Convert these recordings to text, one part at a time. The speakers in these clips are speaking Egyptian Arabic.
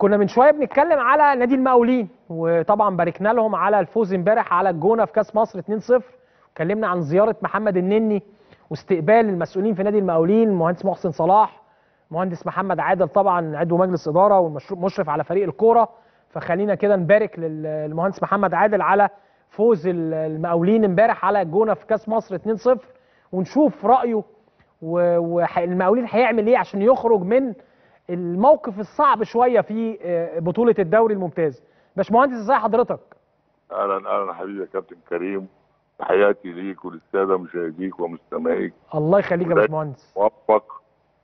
كنا من شويه بنتكلم على نادي المقاولين وطبعا باركنا لهم على الفوز امبارح على الجونه في كاس مصر 2-0 اتكلمنا عن زياره محمد النني واستقبال المسؤولين في نادي المقاولين المهندس محسن صلاح مهندس محمد عادل طبعا عضو مجلس اداره والمشرف على فريق الكوره فخلينا كده نبارك للمهندس محمد عادل على فوز المقاولين امبارح على الجونه في كاس مصر 2-0 ونشوف رايه والمقاولين هيعمل ايه عشان يخرج من الموقف الصعب شويه في بطوله الدوري الممتاز باشمهندس ازي حضرتك اهلا اهلا حبيبي يا كابتن كريم تحياتي ليك وللساده مشاهديك ومستمعيك الله يخليك يا باشمهندس موفق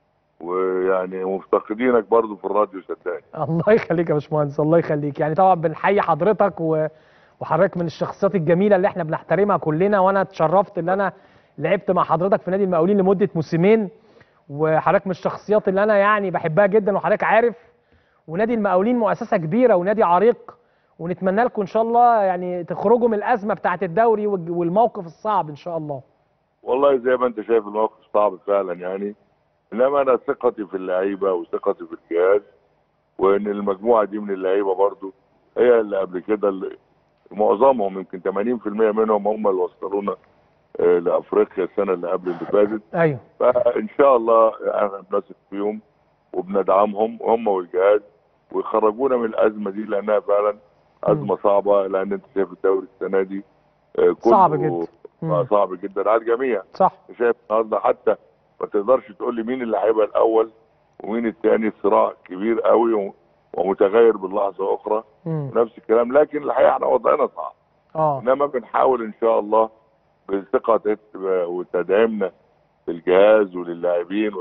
ويعني مفتقدينك برضو في الراديو صدقني الله يخليك يا باشمهندس الله يخليك يعني طبعا بنحيي حضرتك و... وحضرتك من الشخصيات الجميله اللي احنا بنحترمها كلنا وانا اتشرفت ان انا لعبت مع حضرتك في نادي المقاولين لمده موسمين وحضرتك من الشخصيات اللي انا يعني بحبها جدا وحضرتك عارف ونادي المقاولين مؤسسه كبيره ونادي عريق ونتمنى لكم ان شاء الله يعني تخرجوا من الازمه بتاعه الدوري والموقف الصعب ان شاء الله والله زي ما انت شايف الموقف صعب فعلا يعني انما انا ثقتي في اللعيبه وثقتي في الجهاز وان المجموعه دي من اللعيبه برضو هي اللي قبل كده اللي معظمهم يمكن 80% منهم هم اللي وصلونا لافريقيا السنه اللي قبل اللي فاتت ايوه فان شاء الله احنا بنثق فيهم وبندعمهم هم والجهاز ويخرجونا من الازمه دي لانها فعلا ازمه صعبه لان انت شايف الدوري السنه دي كله صعب جدا صعب جدا على الجميع صح شايف النهارده حتى ما تقدرش تقول لي مين اللي هيبقى الاول ومين الثاني الصراع كبير قوي ومتغير باللحظه اخرى نفس الكلام لكن الحقيقه احنا وضعنا صعب اه انما بنحاول ان شاء الله بثقه وتدعيمنا للجهاز وللاعبين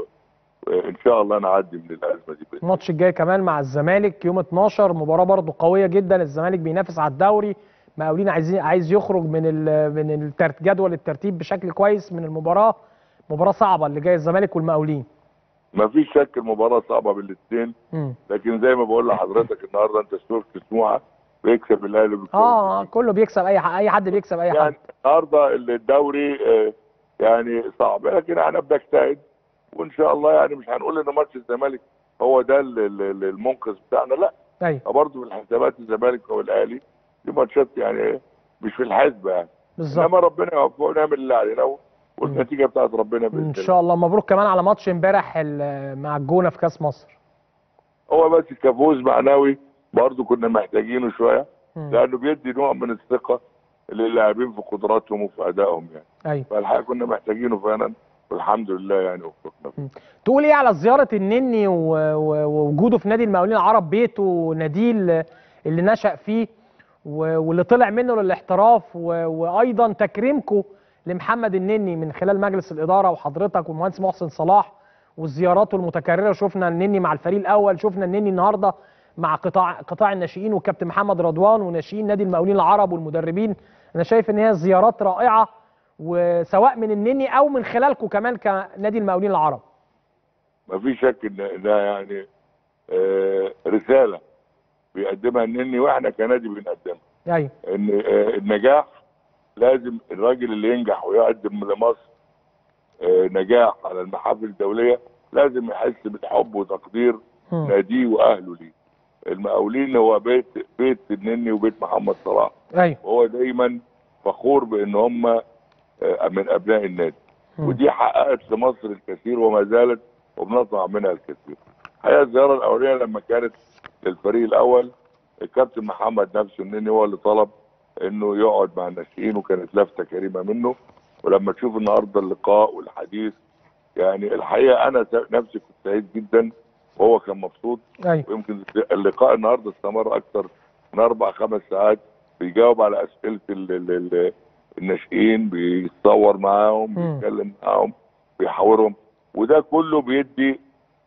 ان شاء الله نعدي من الازمه دي الماتش الجاي كمان مع الزمالك يوم 12 مباراه برضو قويه جدا الزمالك بينافس على الدوري مقاولين عايزين عايز يخرج من ال من جدول الترتيب بشكل كويس من المباراه مباراه صعبه اللي جايه الزمالك والمقاولين ما فيش شك المباراه صعبه بالاثنين لكن زي ما بقول لحضرتك النهارده انت شفت سموحه بيكسب الاهلي اه كله بيكسب اي حد اي حد بيكسب اي يعني حد النهارده الدوري آه يعني صعب لكن احنا بنجتهد وان شاء الله يعني مش هنقول ان ماتش الزمالك هو ده المنقذ بتاعنا لا ايوه برضه في الحسابات الزمالك والأهلي دي ماتشات يعني مش في الحسبه يعني بالظبط انما ربنا يوفقنا ونعمل اللي علينا والنتيجه بتاعت ربنا باذن ان شاء الله مبروك كمان على ماتش امبارح مع الجونه في كاس مصر هو بس كفوز معنوي برضه كنا محتاجينه شويه لانه بيدي نوع من الثقه للاعبين في قدراتهم وفي ادائهم يعني ايوه فالحقيقه كنا محتاجينه فعلا والحمد لله يعني وفقنا تقول ايه على زياره النني ووجوده في نادي المقاولين العرب بيته وناديه اللي نشأ فيه واللي طلع منه للاحتراف وايضا تكريمكم لمحمد النني من خلال مجلس الاداره وحضرتك والمهندس محسن صلاح وزياراته المتكرره شفنا النني مع الفريق الاول شفنا النني النهارده مع قطاع قطاع الناشئين والكابتن محمد رضوان وناشئين نادي المقاولين العرب والمدربين انا شايف ان هي زيارات رائعه وسواء من النني او من خلالكم كمان كنادي المقاولين العرب ما في شك ان ده يعني آه رساله بيقدمها النني واحنا كنادي بنقدمها ايوه ان آه النجاح لازم الراجل اللي ينجح ويقدم لمصر آه نجاح على المحافل الدوليه لازم يحس بالحب وتقدير ناديه واهله ليه المقاولين هو بيت بيت النني وبيت محمد صلاح ايوه وهو دايما فخور بان هم من ابناء النادي ودي حققت لمصر الكثير وما زالت وبنطمع منها الكثير الحقيقه الزياره الاوليه لما كانت للفريق الاول الكابتن محمد نفسه النني هو اللي طلب انه يقعد مع الناشئين وكانت لفته كريمه منه ولما تشوف النهارده اللقاء والحديث يعني الحقيقه انا نفسي كنت سعيد جدا وهو كان مبسوط ايوه ويمكن اللقاء النهارده استمر اكثر من اربع خمس ساعات بيجاوب على اسئله ال ال الناشئين بيتصور معاهم بيتكلم معاهم بيحاورهم وده كله بيدي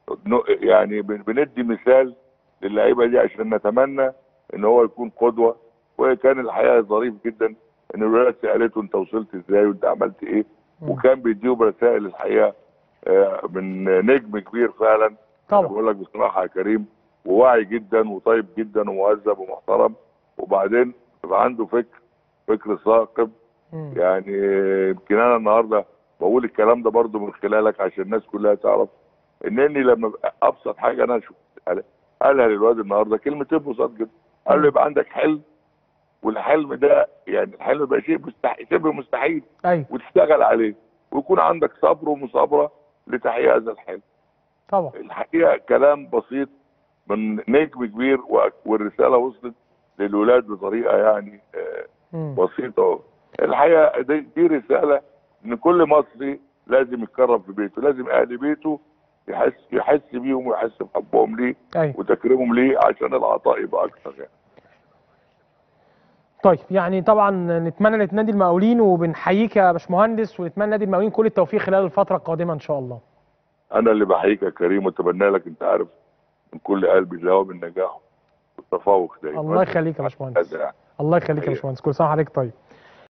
يعني بندي مثال للعيبه دي عشان نتمنى ان هو يكون قدوه وكان الحقيقه ظريف جدا ان الولاد سالته انت وصلت ازاي وانت عملت ايه وكان بيديهم رسائل الحقيقه من نجم كبير فعلا طبعا بقول لك بصراحه يا كريم وواعي جدا وطيب جدا ومهذب ومحترم وبعدين يبقى عنده فكر فكر ثاقب يعني يمكن انا النهارده بقول الكلام ده برضو من خلالك عشان الناس كلها تعرف انني لما ابسط حاجه انا شفت قالها للواد النهارده كلمتين بساط جدا قال له يبقى عندك حلم والحلم ده يعني الحلم يبقى شيء مستحيل شبه مستحيل ايوه وتشتغل عليه ويكون عندك صبر ومصابره لتحقيق هذا الحلم طبعا الحقيقه كلام بسيط من نجم كبير و- والرساله وصلت للولاد بطريقه يعني آه، مم. بسيطه الحقيقه دي, دي رساله ان كل مصري لازم يتكرم في بيته لازم اهل بيته يحس يحس بيهم ويحس بحبهم ليه ايوه وتكريمهم ليه عشان العطاء يبقى اكتر يعني طيب يعني طبعا نتمنى لنادي المقاولين وبنحييك يا باشمهندس ونتمنى نادي المقاولين كل التوفيق خلال الفتره القادمه ان شاء الله انا اللي بحييك يا كريم واتمنى لك انت عارف من كل قلبي دوام النجاح والتفوق دايما الله يخليك يا باشمهندس هذا يعني. الله يخليك يا أيوة. باشمهندس كل سنه وحضرتك طيب